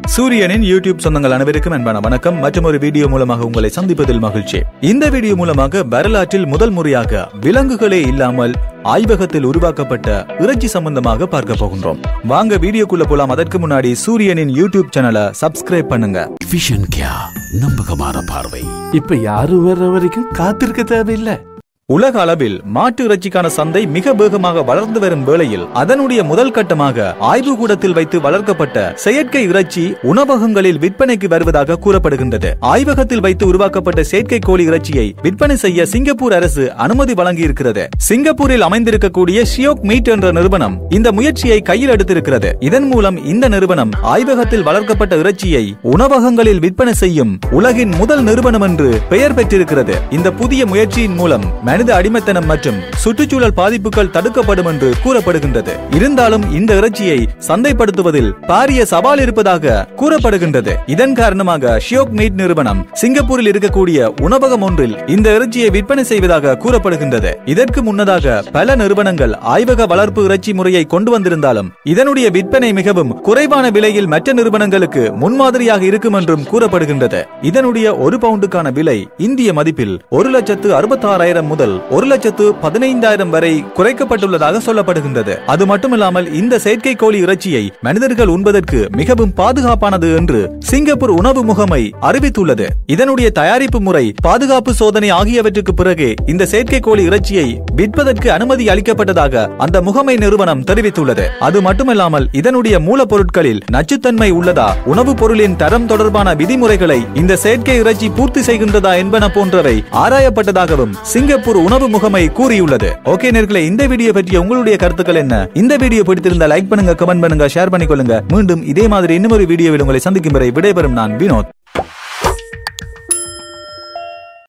சூரியனின் யூடியூப் சொந்தங்கள் அனைவருக்கும் அன்பான வணக்கம் மற்றும் ஒரு வீடியோ மூலமாக உங்களை சந்திப்பதில் மகிழ்ச்சி இந்த வீடியோ மூலமாக வரலாற்றில் முதல் முறையாக விலங்குகளே இல்லாமல் ஆய்வகத்தில் உருவாக்கப்பட்ட இறைச்சி சம்பந்தமாக பார்க்க போகின்றோம் வாங்க வீடியோக்குள்ள போலாம் அதற்கு முன்னாடி சூரியனின் யூடியூப் சேனலை சப்ஸ்கிரைப் பண்ணுங்க விஷன் கியா நம்பகமான பார்வை இப்ப யாரும் வர்ற வரைக்கும் காத்திருக்க தேவையில்லை உலக அளவில் மாட்டு இறைச்சிக்கான சந்தை மிக வேகமாக வளர்ந்து வரும் வேளையில் அதனுடைய முதல் கட்டமாக ஆய்வுகூடத்தில் வைத்து வளர்க்கப்பட்ட செயற்கை இறைச்சி உணவகங்களில் விற்பனைக்கு வருவதாக கூறப்படுகின்றது ஆய்வகத்தில் வைத்து உருவாக்கப்பட்ட செயற்கை கோழி இறைச்சியை விற்பனை செய்ய சிங்கப்பூர் அரசு அனுமதி வழங்கியிருக்கிறது சிங்கப்பூரில் அமைந்திருக்கக்கூடிய ஷியோக் மீட் என்ற நிறுவனம் இந்த முயற்சியை கையில் எடுத்திருக்கிறது இதன் மூலம் இந்த நிறுவனம் ஆய்வகத்தில் வளர்க்கப்பட்ட இறைச்சியை உணவகங்களில் விற்பனை செய்யும் உலகின் முதல் நிறுவனம் என்று பெயர் பெற்றிருக்கிறது இந்த புதிய முயற்சியின் மூலம் மனித அடிமைத்தனம் மற்றும் சுற்றுச்சூழல் பாதிப்புகள் தடுக்கப்படும் என்று கூறப்படுகின்றது இருந்தாலும் இந்த இறைச்சியை சந்தைப்படுத்துவதில் பாரிய சவால் இருப்பதாக கூறப்படுகின்றது இதன் காரணமாக ஷியோக் மீட் நிறுவனம் சிங்கப்பூரில் இருக்கக்கூடிய உணவகம் ஒன்றில் இந்த இறைச்சியை விற்பனை செய்வதாக கூறப்படுகின்றது இதற்கு முன்னதாக பல நிறுவனங்கள் ஆய்வக வளர்ப்பு இறைச்சி முறையை கொண்டு வந்திருந்தாலும் இதனுடைய விற்பனை மிகவும் குறைவான விலையில் மற்ற நிறுவனங்களுக்கு முன்மாதிரியாக இருக்கும் என்றும் கூறப்படுகின்றது இதனுடைய ஒரு பவுண்டுக்கான விலை இந்திய மதிப்பில் ஒரு லட்சத்து அறுபத்தாறாயிரம் முதல் ஒரு லட்சத்து பதினைந்தாயிரம் வரை குறைக்கப்பட்டுள்ளதாக சொல்லப்படுகின்றது அது மட்டுமில்லாமல் இந்த செயற்கை கோழி இறைச்சியை மனிதர்கள் உண்பதற்கு மிகவும் பாதுகாப்பானது என்று சிங்கப்பூர் உணவு முகமை அறிவித்துள்ளது இதனுடைய தயாரிப்பு முறை பாதுகாப்பு சோதனை ஆகியவற்றுக்கு பிறகு இந்த செயற்கை கோழி இறைச்சியை விற்பதற்கு அனுமதி அளிக்கப்பட்டதாக அந்த முகமை நிறுவனம் தெரிவித்துள்ளது அது மட்டுமல்லாமல் இதனுடைய மூலப்பொருட்களில் நச்சுத்தன்மை உள்ளதா உணவுப் பொருளின் தரம் தொடர்பான விதிமுறைகளை இந்த செயற்கை இறைச்சி பூர்த்தி செய்கின்றதா என்பன போன்றவை ஆராயப்பட்டதாகவும் சிங்கப்பூர் உணவு முகமை கூறியுள்ளது ஓகே நேர்களே இந்த வீடியோ பற்றிய உங்களுடைய கருத்துக்கள் என்ன இந்த வீடியோ பிடித்திருந்தா லைக் பண்ணுங்க கமெண்ட் பண்ணுங்க ஷேர் பண்ணிக்கொள்ளுங்க மீண்டும் இதே மாதிரி இன்னொரு வீடியோவில் உங்களை சந்திக்கும் வரை விடைபெறும் நான் வினோத்